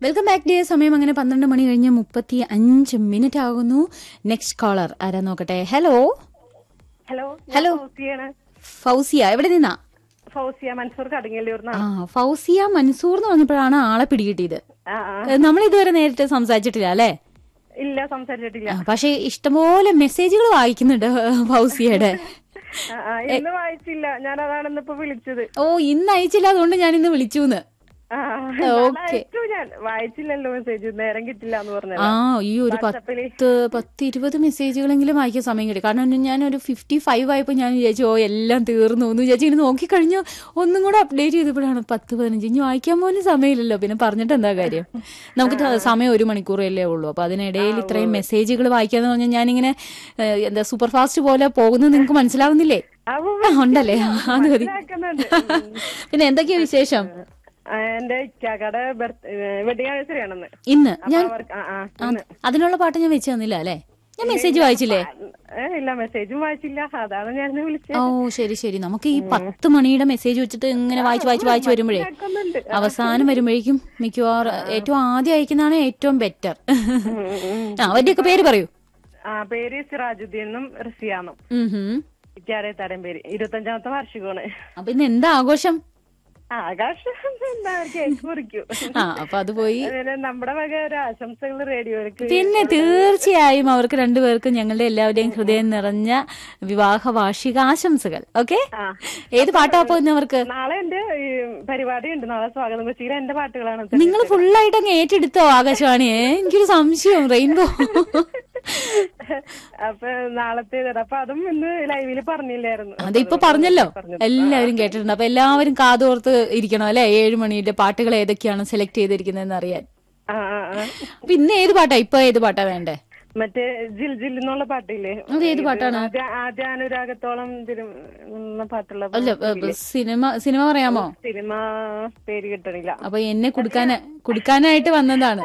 Welcome back day സമയം അങ്ങനെ പന്ത്രണ്ട് മണി കഴിഞ്ഞ് മുപ്പത്തി അഞ്ച് മിനിറ്റ് ആകുന്നു നെക്സ്റ്റ് കോളർ ആരാ നോക്കട്ടെ ഹലോ ഹലോ ഹലോ. ഫൗസിയാണ് ഫൗസിയ എവിടെ നിന്നാ ഫൗസിയ മൻസൂർ കടങ്ങല്ലൂർന്നാ ആ ഫൗസിയ മൻസൂർ എന്ന് പറഞ്ഞപ്പോഴാണ് ആളെ പിടികിട്ടിയത് ആ ആ. നമ്മൾ ഇതുവരെ നേരിട്ട് സംസാരിച്ചിട്ടില്ല അല്ലേ ഇല്ല സംസാരിച്ചിട്ടില്ല ആ, പക്ഷെ ഇഷ്ടംപോലെ മെസ്സേജുകൾ വായിക്കുന്നുണ്ട് ഫൗസിയയുടെ ആ, ആ, ഇന്ന് വായിച്ചില്ല ഞാൻ അതാണ് ഇന്നിപ്പോ വിളിച്ചത് ഓ ഇന്ന് അയച്ചില്ല അതുകൊണ്ട് ഞാൻ ഇന്ന് വിളിച്ചു ആ, ഓക്കേ. അയച്ചു ഞാൻ വായിച്ചില്ലല്ലോ മെസ്സേജ് നേരം കിട്ടില്ല എന്ന് പറഞ്ഞത് ആ ഈ ഒരു വാട്സാപ്പില് പത്ത് പത്ത് ഇരുപത് മെസ്സേജുകളെങ്കിലും വായിക്കാൻ സമയം കിട്ടി കാരണം ഞാൻ ഒരു ഫിഫ്റ്റി ഫൈവ് ആയപ്പോൾ ഞാൻ വിചാരിച്ചു ഓ എല്ലാം തീർന്നു എന്ന് വിചാരിച്ചു ഇങ്ങനെ നോക്കിക്കഴിഞ്ഞു ഒന്നും കൂടെ അപ്ഡേറ്റ് ചെയ്തപ്പോഴാണ് പത്ത് പതിനഞ്ച് ഇനി വായിക്കാൻ പോലും സമയമില്ലല്ലോ പിന്നെ പറഞ്ഞിട്ട് എന്താ കാര്യം നമുക്ക് ത- സമയം ഒരു മണിക്കൂറല്ലേ ഉള്ളൂ അപ്പൊ അതിനിടയിൽ ഇത്രയും മെസ്സേജുകൾ വായിക്കാന്ന് പറഞ്ഞാൽ ഞാനിങ്ങനെ ഏഹ്, എന്താ സൂപ്പർ ഫാസ്റ്റ് പോലെ പോകുന്നത് നിങ്ങൾക്ക് മനസ്സിലാവുന്നില്ലേ ആ, ആ, ഉണ്ടല്ലേ ആ, അത് മതി മനസ്സിലാക്കുന്നുണ്ട്. പിന്നെ എന്തൊക്കെയാ വിശേഷം ആ, എന്റെ ഇക്കാക്കടെ വെഡിങ് ആനിവേഴ്സറി ആണെന്ന് ഇന്ന് ഞാൻ അവർക്ക് ആ, ആ, ആ, ഇന്ന്. അതിനുള്ള പാട്ട് ഞാൻ വെച്ച് തന്നില്ല അല്ലേ ഞാൻ മെസ്സേജ് വായിച്ചില്ലേ ഏ, ഇല്ല മെസ്സേജും വായിച്ചില്ല അതാണ് ഞാൻ വിളിച്ചത് ഓ ശരി ശരി നമുക്ക് ഈ പത്ത് മണിയുടെ മെസ്സേജ് വെച്ചിട്ട് ഇങ്ങനെ വായിച്ച് വായിച്ച് വായിച്ച് വരുമ്പോഴേ മനസ്സിലാക്കുന്നുണ്ട്. അവസാനം വരുമ്പോഴേക്കും മിക്കവാറും ഏറ്റവും ആദ്യം അയക്കുന്നതാണ് ഏറ്റവും ബെറ്റർ ആ അവന്റെയൊക്കെ പേര് പറയൂ ആ പേര് സിറാജുദ്ദീനും റസിയാന്നും ഉം ഹും. ഇക്കാരത്താടൻ പേര് ഇരുപത്തഞ്ചാമത്തെ വാർഷികമാണ് അപ്പൊ ഇന്ന് എന്താ ആഘോഷം ആകാശം എന്താ കേക്ക് മുറിക്കും ആ അപ്പൊ അത് പോയി അതിന് നമ്മുടെ വക ഒരു ആശംസകൾ റേഡിയോയിലേക്ക് പിന്നെ തീർച്ചയായും അവർക്ക് രണ്ടുപേർക്കും ഞങ്ങളുടെ എല്ലാവരുടെയും ഹൃദയം നിറഞ്ഞ വിവാഹ വാർഷിക ആശംസകൾ ഓക്കെ ആ. ഏത് പാട്ടാ അപ്പൊ ഇന്ന് അവർക്ക് നാളെ എന്റെ ഈ, പരിപാടി ഉണ്ട് നാളെ സ്വാഗതം കൊച്ചിയിലെ എന്റെ പാട്ടുകളാണ് നിങ്ങൾ ഫുള്ളായിട്ട് അങ്ങ് ഏറ്റെടുത്തോ ആകാശവാണിയെ എനിക്കൊരു സംശയം റെയിൻബോ അപ്പൊ നാളത്തെ അപ്പൊ അതും ഇന്ന് ലൈവില് പറഞ്ഞില്ലായിരുന്നു അതിപ്പോ പറഞ്ഞല്ലോ എല്ലാവരും കേട്ടിട്ടുണ്ട് അപ്പൊ എല്ലാവരും കാതോർത്ത് ഇരിക്കണം അല്ലെ ഏഴ് മണിയുടെ പാട്ടുകൾ ഏതൊക്കെയാണ് സെലക്ട് ചെയ്തിരിക്കുന്നതെന്ന് അറിയാൻ ആ ആ ആ അപ്പൊ ഇന്ന് ഏത് പാട്ടാ ഇപ്പൊ ഏത് പാട്ടാ വേണ്ടേ മറ്റേ ജിൽ ജിൽ എന്നുള്ള പാട്ടില്ലേ അത് ഏത് പാട്ടാണ് ആദ്യ ആദ്യ അനുരാഗത്തോളം തിരു എന്ന പാട്ടുള്ള അല്ല ഏ, സിനിമ സിനിമ പറയാമോ സിനിമ പേര് കിട്ടണില്ല അപ്പൊ എന്നെ കുടുക്കാൻ കുടുക്കാനായിട്ട് വന്നതാണ്